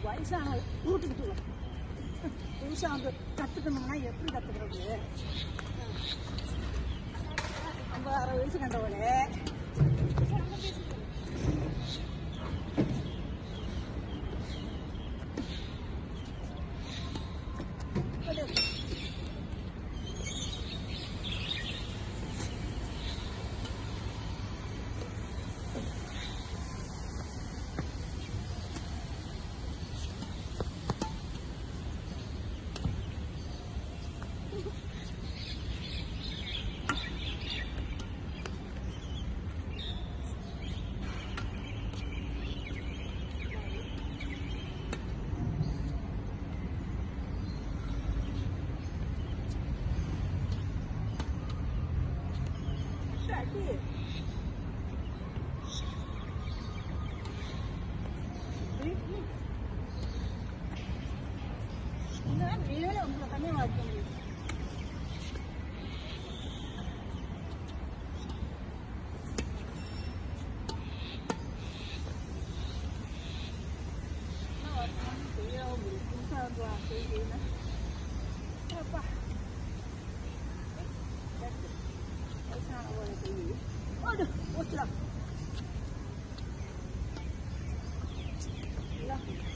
வயசான கூட்டிக்கிட்டு வா. புதுசா வந்து கத்துக்கணும்னா எப்படி கத்துக்கிறது ஐம்பது அரை வயசு கண்டவளே அடி நீங்களே உங்களை தனியாக வைக்க முடியும் என்ன வரணும்னு தெரியாம முடியும் புதுசாக வந்து வா செய்யுங்க அப்பா வயசான போல செய்யுது ஓடு ஓச்சுடா இல்லை